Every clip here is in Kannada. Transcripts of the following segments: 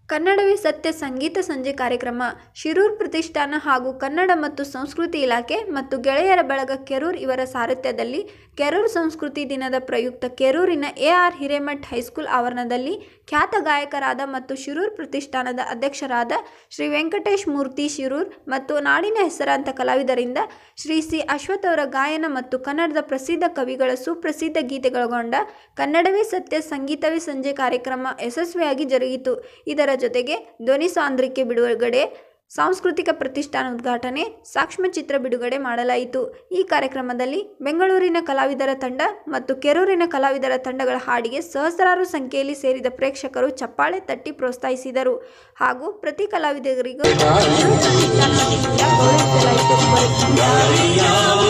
ಕನ್ನಡವೇ ಸತ್ಯ ಸಂಗೀತ ಸಂಜೆ ಕಾರ್ಯಕ್ರಮ ಶಿರೂರ್ ಪ್ರತಿಷ್ಠಾನ ಹಾಗೂ ಕನ್ನಡ ಮತ್ತು ಸಂಸ್ಕೃತಿ ಇಲಾಖೆ ಮತ್ತು ಗೆಳೆಯರ ಬಳಗ ಕೆರೂರ್ ಇವರ ಸಾರಥ್ಯದಲ್ಲಿ ಕೆರೂರ್ ಸಂಸ್ಕೃತಿ ದಿನದ ಪ್ರಯುಕ್ತ ಕೆರೂರಿನ ಎ ಆರ್ ಹಿರೇಮಠ್ ಹೈಸ್ಕೂಲ್ ಆವರಣದಲ್ಲಿ ಖ್ಯಾತ ಗಾಯಕರಾದ ಮತ್ತು ಶಿರೂರ್ ಪ್ರತಿಷ್ಠಾನದ ಅಧ್ಯಕ್ಷರಾದ ಶ್ರೀ ವೆಂಕಟೇಶ್ ಮೂರ್ತಿ ಶಿರೂರ್ ಮತ್ತು ನಾಡಿನ ಹೆಸರಾಂತ ಕಲಾವಿದರಿಂದ ಶ್ರೀ ಸಿ ಅಶ್ವಥ್ ಅವರ ಗಾಯನ ಮತ್ತು ಕನ್ನಡದ ಪ್ರಸಿದ್ಧ ಕವಿಗಳ ಸುಪ್ರಸಿದ್ಧ ಗೀತೆಗಳೊಳಗೊಂಡ ಕನ್ನಡವೇ ಸತ್ಯ ಸಂಗೀತವೇ ಸಂಜೆ ಕಾರ್ಯಕ್ರಮ ಯಶಸ್ವಿಯಾಗಿ ಜರುಗಿತು ಇದರ ಜೊತೆಗೆ ಧ್ವನಿ ಸಾಂದ್ರಿಕೆ ಬಿಡುಗಡೆ ಸಾಂಸ್ಕೃತಿಕ ಪ್ರತಿಷ್ಠಾನ ಉದ್ಘಾಟನೆ ಸಾಕ್ಷ್ಮಚಿತ್ರ ಬಿಡುಗಡೆ ಮಾಡಲಾಯಿತು ಈ ಕಾರ್ಯಕ್ರಮದಲ್ಲಿ ಬೆಂಗಳೂರಿನ ಕಲಾವಿದರ ತಂಡ ಮತ್ತು ಕೆರೂರಿನ ಕಲಾವಿದರ ತಂಡಗಳ ಹಾಡಿಗೆ ಸಹಸ್ರಾರು ಸಂಖ್ಯೆಯಲ್ಲಿ ಸೇರಿದ ಪ್ರೇಕ್ಷಕರು ಚಪ್ಪಾಳೆ ತಟ್ಟಿ ಪ್ರೋತ್ಸಾಹಿಸಿದರು ಹಾಗೂ ಪ್ರತಿ ಕಲಾವಿದರಿಗೂ ಪ್ರತಿಷ್ಠಾನದಿಂದ ಗೌರವಿಸಲಾಯಿತು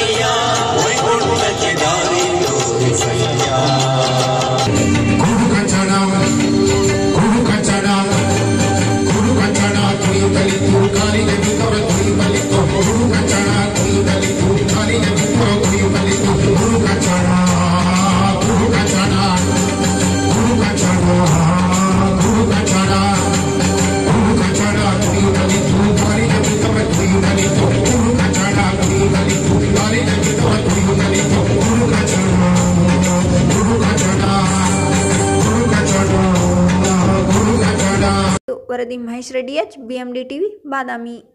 ಕುಡು ಕಚ್ಚಡ ಕುಡು ಕಚ್ಚಡ ಕುಡು ಕಚ್ಚಡ ಕುಣಿಯುತ್ತಲಿತ್ತು ಕಾಲಿಗೆ ಬಿದ್ದವ ಕುಣಿಯುತ್ತಲಿತ್ತು ಕುಡು ಕಚ್ಚಡ ಕುಣಿಯುತ್ತಲಿತ್ತು ಕಾಲಿಗೆ ಬಿದ್ದವ ಕುಣಿಯುತ್ತಲಿತ್ತು ಕುಡು ಕಚ್ಚಡ ಕುಡು ಕಚ್ಚಡ ಕುಡು ಕಚ್ಚಡ ಕುಡು ಕಚ್ಚಡ ಕುಡು ಕಚ್ಚಡ ಕುಣಿಯುತ್ತಲಿತ್ತು ಕಾಲಿಗೆ ಬಿದ್ದವ ಕುಣಿಯುತ್ತಲಿತ್ತು ಕುಡು ಕಚ್ಚಡ ಕುಣಿಯುತ್ತಲಿತ್ತು ಕಾಲಿಗೆ ಬಿದ್ದವ ಕುಣಿಯುತ್ತಲಿತ್ತು ಕುಡು ಕಚ್ಚಡ ಕುಡು ಕಚ್ಚಡ ಕುಡು ಕಚ್ಚಡ ಕುಡು ಕಚ್ಚಡ ವರದಿ Mahesh Reddy H BMD TV ಬಾದಾಮಿ